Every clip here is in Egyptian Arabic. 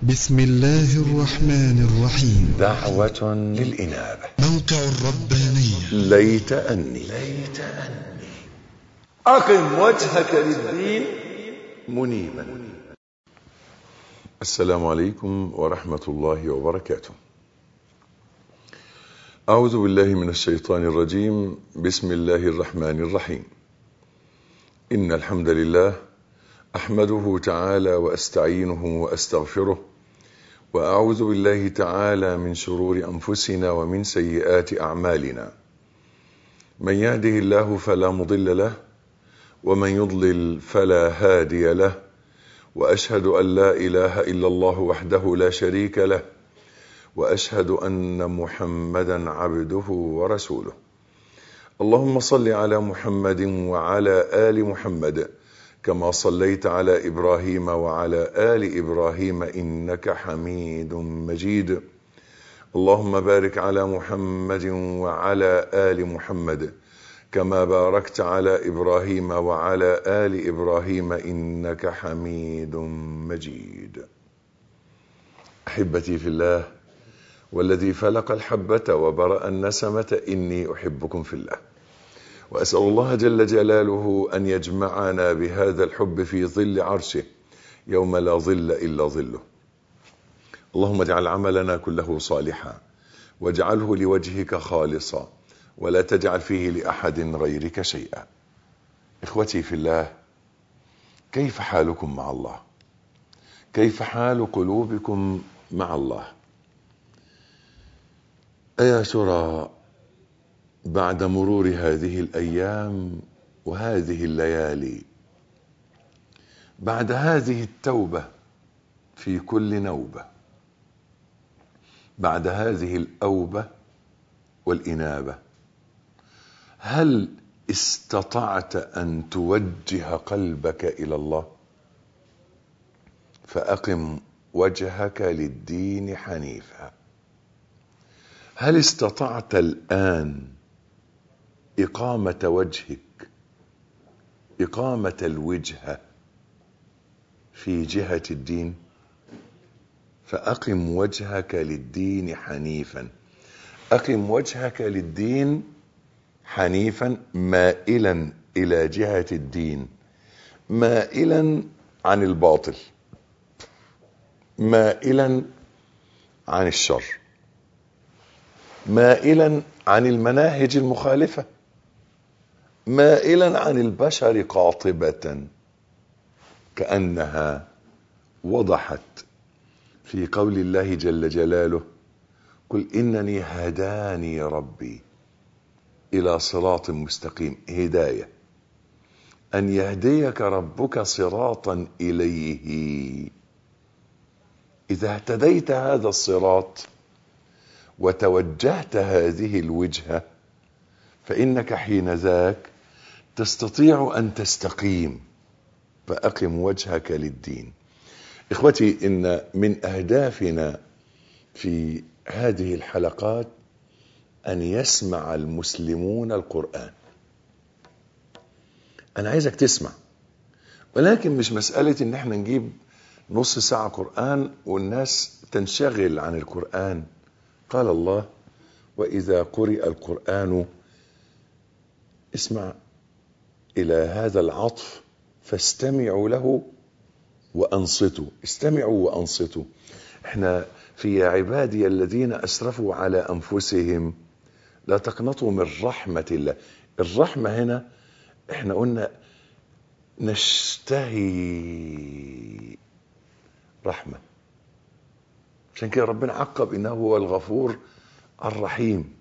بسم الله الرحمن الرحيم دعوة للإنابة موقع الربانية ليت أني ليت أني أقم وجهك للدين منيبا السلام عليكم ورحمة الله وبركاته أعوذ بالله من الشيطان الرجيم بسم الله الرحمن الرحيم إن الحمد لله أحمده تعالى وأستعينه وأستغفره وأعوذ بالله تعالى من شرور أنفسنا ومن سيئات أعمالنا من يهده الله فلا مضل له ومن يضلل فلا هادي له وأشهد أن لا إله إلا الله وحده لا شريك له وأشهد أن محمدا عبده ورسوله اللهم صل على محمد وعلى آل محمد كما صليت على ابراهيم وعلى ال ابراهيم انك حميد مجيد اللهم بارك على محمد وعلى ال محمد كما باركت على ابراهيم وعلى ال ابراهيم انك حميد مجيد احبتي في الله والذي فلق الحبه وبرا النسمه اني احبكم في الله واسال الله جل جلاله ان يجمعنا بهذا الحب في ظل عرشه يوم لا ظل الا ظله اللهم اجعل عملنا كله صالحا واجعله لوجهك خالصا ولا تجعل فيه لاحد غيرك شيئا اخوتي في الله كيف حالكم مع الله كيف حال قلوبكم مع الله ايا ترى بعد مرور هذه الايام وهذه الليالي بعد هذه التوبه في كل نوبه بعد هذه الاوبه والانابه هل استطعت ان توجه قلبك الى الله فاقم وجهك للدين حنيفا هل استطعت الان إقامة وجهك إقامة الوجهة في جهة الدين فأقم وجهك للدين حنيفا أقم وجهك للدين حنيفا مائلا إلى جهة الدين مائلا عن الباطل مائلا عن الشر مائلا عن المناهج المخالفه مائلا عن البشر قاطبة كأنها وضحت في قول الله جل جلاله قل إنني هداني ربي إلى صراط مستقيم هداية أن يهديك ربك صراطا إليه إذا اهتديت هذا الصراط وتوجهت هذه الوجهة فإنك حين ذاك تستطيع ان تستقيم فاقم وجهك للدين اخوتي ان من اهدافنا في هذه الحلقات ان يسمع المسلمون القران انا عايزك تسمع ولكن مش مساله ان احنا نجيب نص ساعه قران والناس تنشغل عن القران قال الله واذا قرئ القران اسمع الى هذا العطف فاستمعوا له وانصتوا استمعوا وانصتوا احنا في عبادي الذين اسرفوا على انفسهم لا تقنطوا من رحمه الله الرحمه هنا احنا قلنا نشتهي رحمه عشان كده ربنا عقب انه هو الغفور الرحيم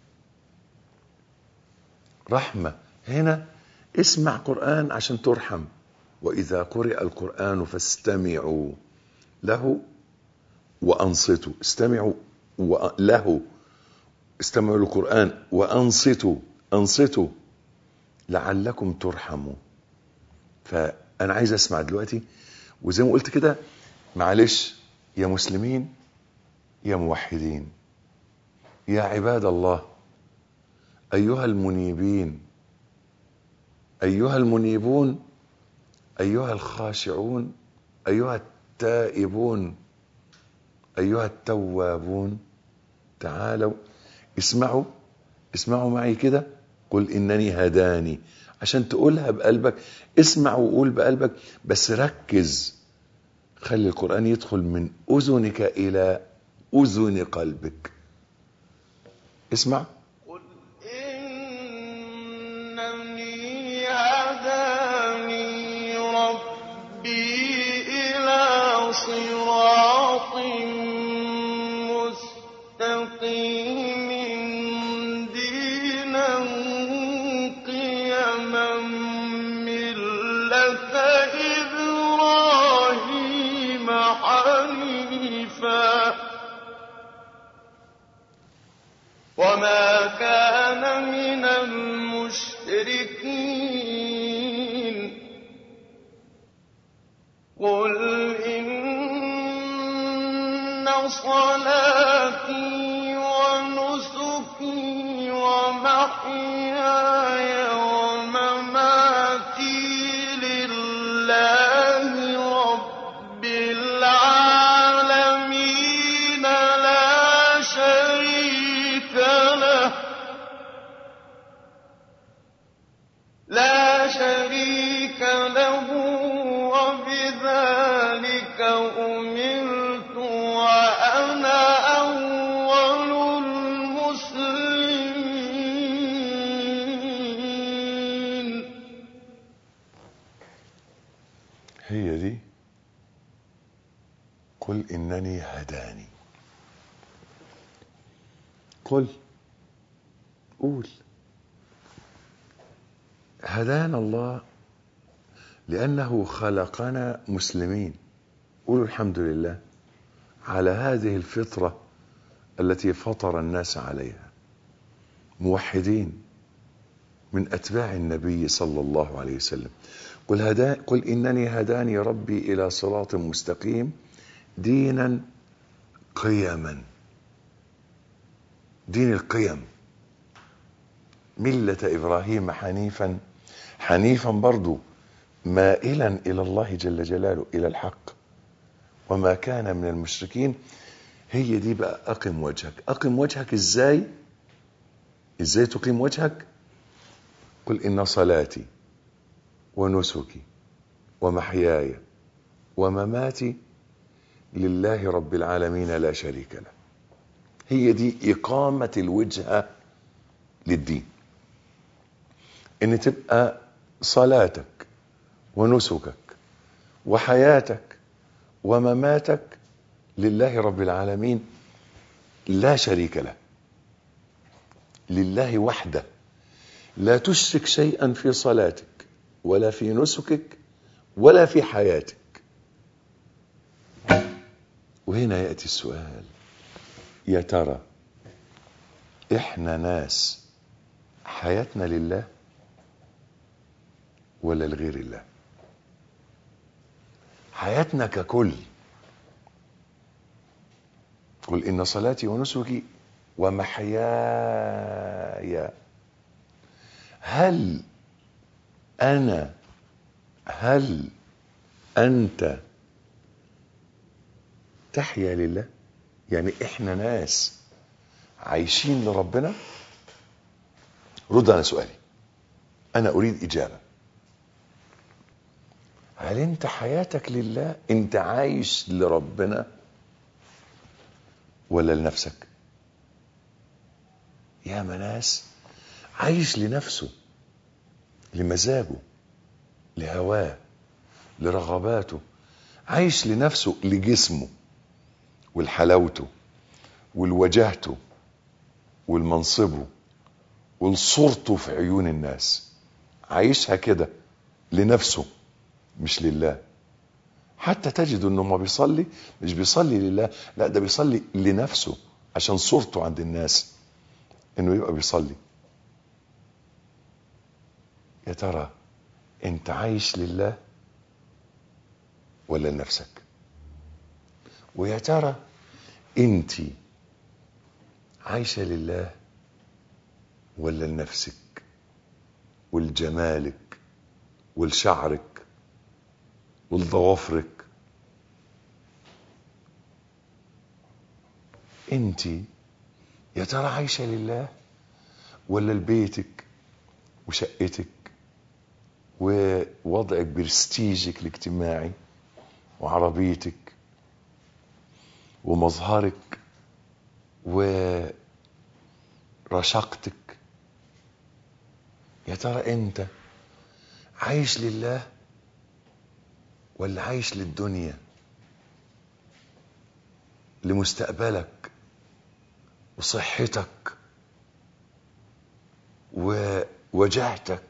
رحمه هنا اسمع قرآن عشان ترحم وإذا قرئ القرآن فاستمعوا له وأنصتوا استمعوا له استمعوا للقرآن وأنصتوا أنصتوا لعلكم ترحموا فأنا عايز أسمع دلوقتي وزي ما قلت كده معلش يا مسلمين يا موحدين يا عباد الله أيها المنيبين أيها المنيبون أيها الخاشعون أيها التائبون أيها التوابون تعالوا اسمعوا اسمعوا معي كده قل إنني هداني عشان تقولها بقلبك اسمع وقول بقلبك بس ركز خلي القرآن يدخل من أذنك إلى أذن قلبك اسمع قل إنني هداني ربي إلى صراط مستقيم دينا قيما ملة إبراهيم حنيفا وما كان من المشركين قل إن صلاتي ونسكي ومحياي ومماتي لله رب العالمين لا شريك له لا شريك له وبذلك أمرت وأنا أول المسلمين هي دي قل إنني هداني قل قول هدانا الله لأنه خلقنا مسلمين قولوا الحمد لله على هذه الفطرة التي فطر الناس عليها موحدين من أتباع النبي صلى الله عليه وسلم قل, هدا قل إنني هداني ربي إلى صراط مستقيم دينا قيما دين القيم ملة إبراهيم حنيفا حنيفا برضو مائلا إلى الله جل جلاله إلى الحق وما كان من المشركين هي دي بقى أقم وجهك أقم وجهك إزاي إزاي تقيم وجهك قل إن صلاتي ونسكي ومحياي ومماتي لله رب العالمين لا شريك له هي دي إقامة الوجهة للدين إن تبقى صلاتك ونسكك وحياتك ومماتك لله رب العالمين لا شريك له لله وحده لا تشرك شيئا في صلاتك ولا في نسكك ولا في حياتك وهنا ياتي السؤال يا ترى احنا ناس حياتنا لله ولا لغير الله حياتنا ككل قل ان صلاتي ونسكي ومحياي هل انا هل انت تحيا لله يعني احنا ناس عايشين لربنا رد على سؤالي انا اريد اجابه هل انت حياتك لله انت عايش لربنا ولا لنفسك يا ناس عايش لنفسه لمزاجه لهواه لرغباته عايش لنفسه لجسمه ولحلاوته ولوجاهته ولمنصبه ولصورته في عيون الناس عايشها كده لنفسه مش لله حتى تجد انه ما بيصلي مش بيصلي لله لا ده بيصلي لنفسه عشان صورته عند الناس انه يبقى بيصلي يا ترى انت عايش لله ولا لنفسك ويا ترى انت عايشه لله ولا لنفسك ولجمالك ولشعرك ولضوافرك انت يا ترى عايشة لله ولا لبيتك وشقتك ووضعك برستيجك الاجتماعي وعربيتك ومظهرك ورشاقتك يا ترى انت عايش لله ولا عايش للدنيا لمستقبلك وصحتك ووجاهتك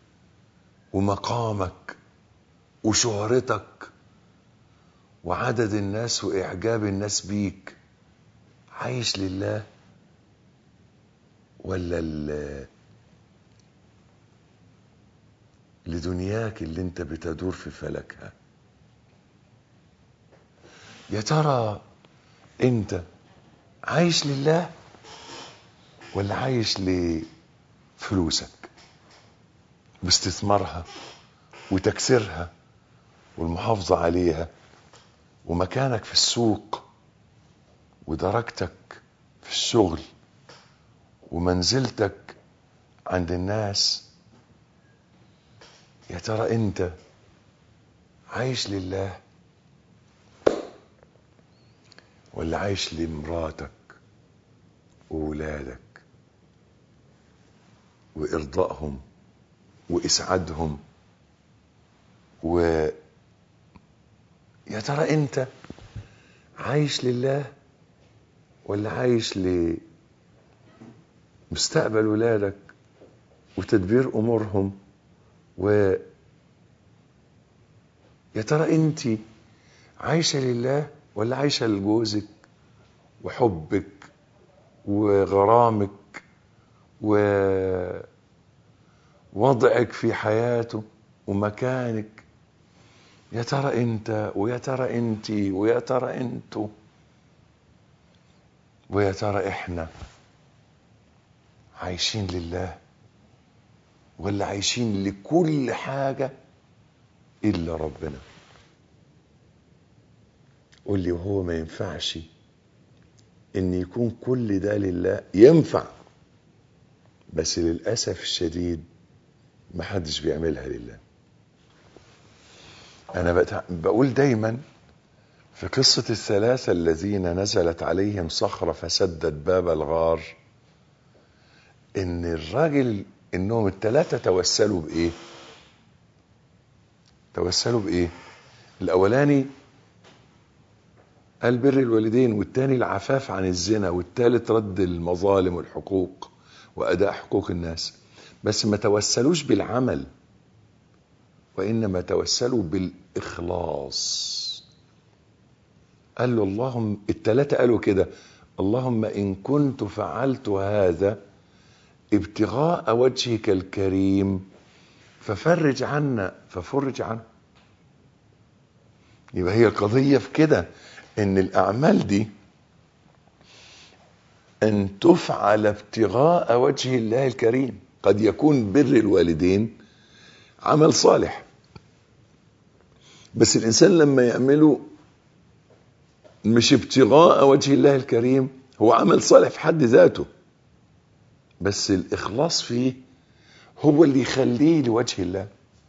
ومقامك وشهرتك وعدد الناس واعجاب الناس بيك عايش لله ولا ال- لدنياك اللي انت بتدور في فلكها يا ترى انت عايش لله ولا عايش لفلوسك باستثمارها وتكسيرها والمحافظة عليها ومكانك في السوق ودرجتك في الشغل ومنزلتك عند الناس يا ترى انت عايش لله ولا عايش لمراتك وولادك وارضائهم واسعادهم و يا ترى انت عايش لله ولا عايش لمستقبل ولادك وتدبير امورهم و يا ترى انت عايشه لله ولا عايشه لجوزك وحبك وغرامك ووضعك في حياته ومكانك يا ترى انت ويا ترى انت ويا ترى انتوا ويا ترى احنا عايشين لله ولا عايشين لكل حاجة إلا ربنا قول لي وهو ما ينفعش إن يكون كل ده لله ينفع بس للأسف الشديد محدش بيعملها لله أنا بت- بقول دايما في قصة الثلاثة الذين نزلت عليهم صخرة فسدت باب الغار إن الراجل إنهم الثلاثة توسلوا بإيه؟ توسلوا بإيه؟ الأولاني قال بر الوالدين والتاني العفاف عن الزنا والتالت رد المظالم والحقوق وأداء حقوق الناس بس ما توسلوش بالعمل وإنما توسلوا بالإخلاص قال له اللهم التلاتة قالوا كده اللهم إن كنت فعلت هذا ابتغاء وجهك الكريم ففرج عنا ففرج عنا يبقى هي القضية في كده ان الاعمال دي ان تفعل ابتغاء وجه الله الكريم قد يكون بر الوالدين عمل صالح بس الانسان لما يعمله مش ابتغاء وجه الله الكريم هو عمل صالح في حد ذاته بس الاخلاص فيه هو اللي يخليه لوجه الله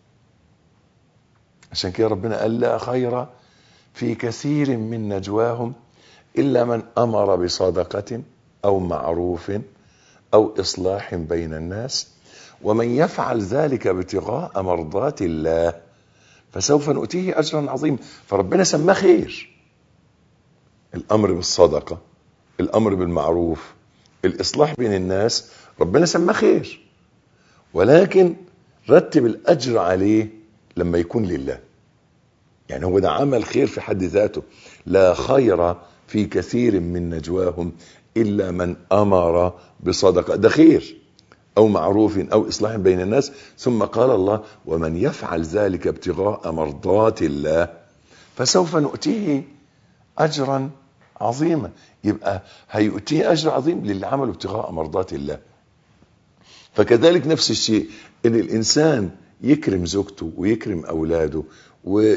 عشان كده ربنا قال لا خير في كثير من نجواهم الا من امر بصدقه او معروف او اصلاح بين الناس ومن يفعل ذلك ابتغاء مرضات الله فسوف نؤتيه اجرا عظيما فربنا سماه خير الامر بالصدقه الامر بالمعروف الاصلاح بين الناس ربنا سماه خير ولكن رتب الاجر عليه لما يكون لله يعني هو ده عمل خير في حد ذاته لا خير في كثير من نجواهم الا من امر بصدقه ده خير او معروف او اصلاح بين الناس ثم قال الله ومن يفعل ذلك ابتغاء مرضات الله فسوف نؤتيه اجرا عظيما يبقى هيؤتيه اجر عظيم للي عمله ابتغاء مرضات الله فكذلك نفس الشيء ان الانسان يكرم زوجته ويكرم اولاده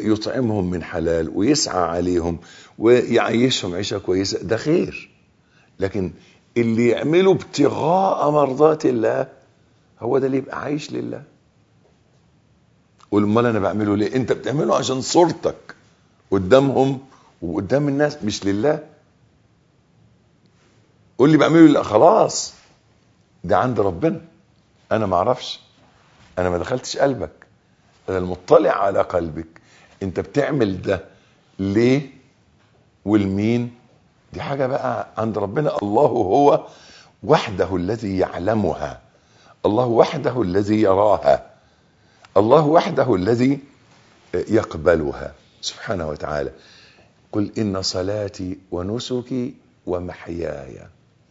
ويطعمهم من حلال ويسعى عليهم ويعيشهم عيشه كويسه ده خير لكن اللي يعمله ابتغاء مرضات الله هو ده اللي يبقى عايش لله قول امال انا بعمله ليه انت بتعمله عشان صورتك قدامهم وقدام الناس مش لله قول لي بعمله لله خلاص ده عند ربنا انا ما اعرفش انا ما دخلتش قلبك انا المطلع على قلبك انت بتعمل ده ليه والمين دي حاجة بقى عند ربنا الله هو وحده الذي يعلمها الله وحده الذي يراها الله وحده الذي يقبلها سبحانه وتعالى قل إن صلاتي ونسكي ومحياي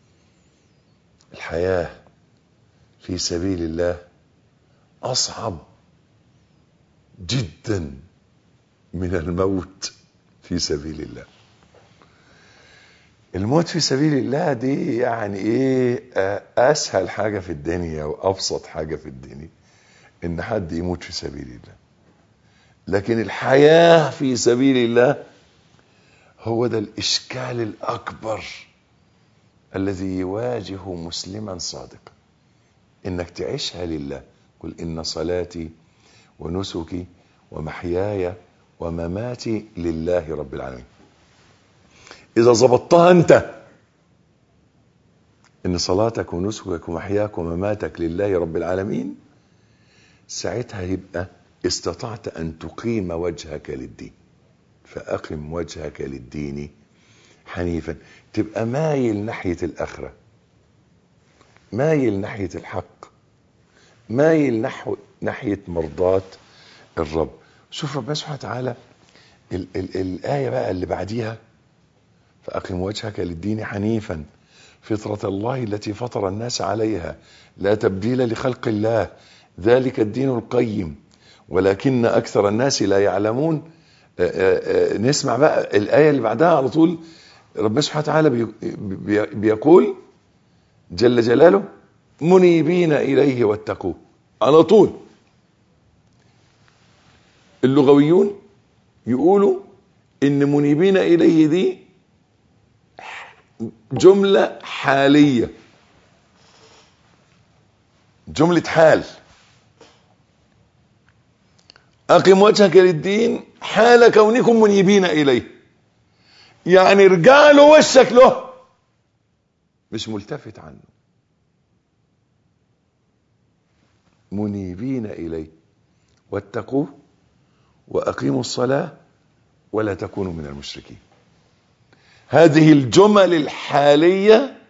الحياة في سبيل الله أصعب جدا من الموت في سبيل الله الموت في سبيل الله دي يعني ايه اسهل حاجة في الدنيا وابسط حاجة في الدنيا ان حد يموت في سبيل الله لكن الحياة في سبيل الله هو ده الاشكال الاكبر الذي يواجه مسلما صادقا انك تعيشها لله قل ان صلاتي ونسكي ومحياي ومماتي لله رب العالمين اذا ظبطتها انت ان صلاتك ونسكك ومحياك ومماتك لله رب العالمين ساعتها يبقى استطعت ان تقيم وجهك للدين فاقم وجهك للدين حنيفا تبقى مايل ناحيه الاخره مايل ناحيه الحق مايل نحو ناحيه مرضاه الرب شوف ربنا سبحانه وتعالى ال ال الايه بقى اللي بعديها فأقم وجهك للدين حنيفا فطرة الله التي فطر الناس عليها لا تبديل لخلق الله ذلك الدين القيم ولكن أكثر الناس لا يعلمون آآ آآ نسمع بقى الآية اللي بعدها على طول ربنا سبحانه وتعالى بي بي بيقول جل جلاله منيبين إليه واتقوه على طول اللغويون يقولوا إن منيبين إليه دي جملة حالية جملة حال أقم وجهك للدين حال كونكم منيبين إليه يعني ارجع له وشك له مش ملتفت عنه منيبين إليه واتقوه وأقيموا الصلاة ولا تكونوا من المشركين هذه الجمل الحالية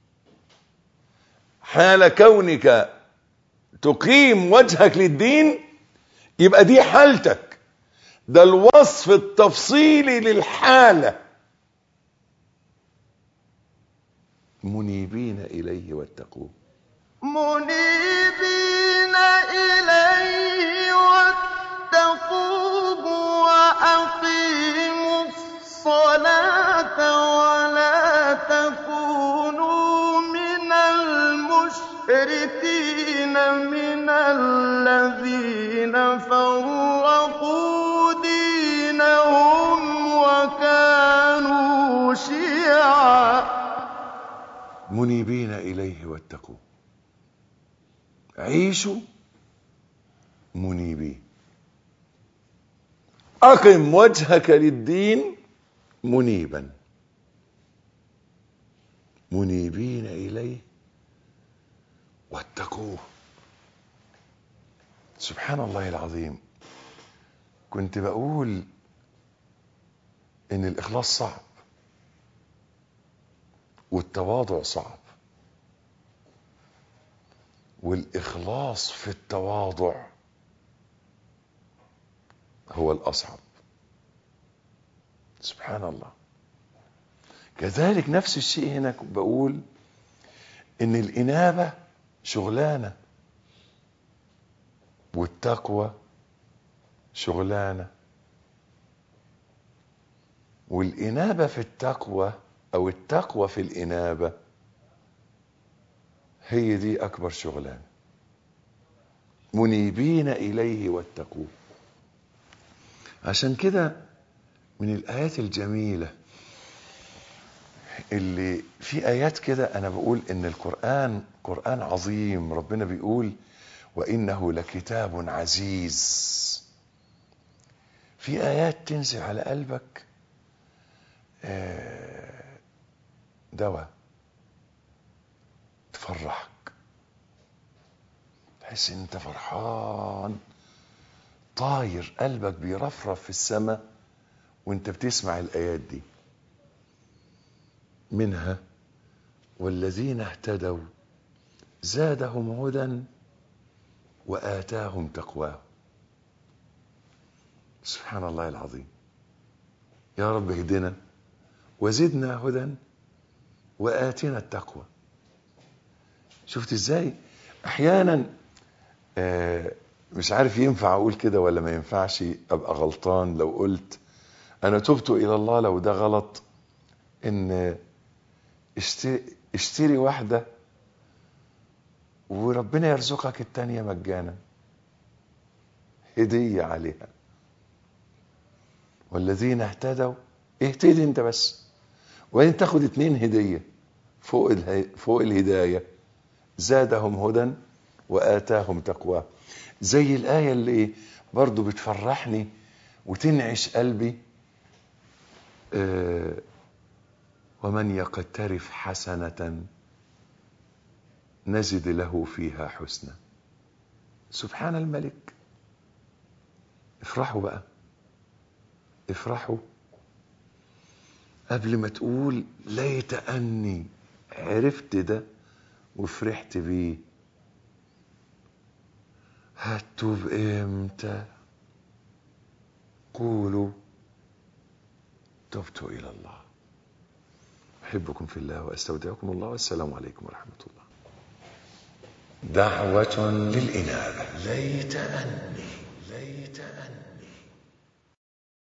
حال كونك تقيم وجهك للدين يبقى دي حالتك ده الوصف التفصيلي للحالة منيبين إليه واتقوه منيبين إليه واتقوه وأقيموا الصلاة ولا تكونوا من المشركين من الذين فرقوا دينهم وكانوا شيعا منيبين إليه واتقوه عيشوا منيبين أقم وجهك للدين منيبا منيبين إليه واتقوه سبحان الله العظيم كنت بقول ان الاخلاص صعب والتواضع صعب والاخلاص في التواضع هو الاصعب سبحان الله كذلك نفس الشيء هنا بقول ان الانابه شغلانه والتقوى شغلانه والانابه في التقوى او التقوى في الانابه هي دي اكبر شغلانه منيبين اليه واتقوه عشان كده من الايات الجميله اللي في آيات كده أنا بقول إن القرآن قرآن عظيم ربنا بيقول وإنه لكتاب عزيز في آيات تنزل على قلبك آه، دواء تفرحك تحس ان انت فرحان طاير قلبك بيرفرف في السماء وانت بتسمع الايات دي منها والذين اهتدوا زادهم هدى واتاهم تقواهم سبحان الله العظيم يا رب اهدنا وزدنا هدى واتنا التقوى شفت ازاي احيانا آه مش عارف ينفع اقول كده ولا ما ينفعش ابقى غلطان لو قلت انا تبت الى الله لو ده غلط ان اشتري, اشتري واحده وربنا يرزقك التانية مجانا هدية عليها والذين اهتدوا اهتدي انت بس وبعدين تاخد اتنين هدية فوق اله... فوق الهداية زادهم هدى وآتاهم تقواه زي الآية اللي برضو بتفرحني وتنعش قلبي آه ومن يقترف حسنة نزد له فيها حسنا سبحان الملك افرحوا بقى افرحوا قبل ما تقول ليت أني عرفت ده وفرحت بيه هتوب امتى قولوا تبت الى الله احبكم في الله واستودعكم الله والسلام عليكم ورحمه الله دعوه للانابه ليت اني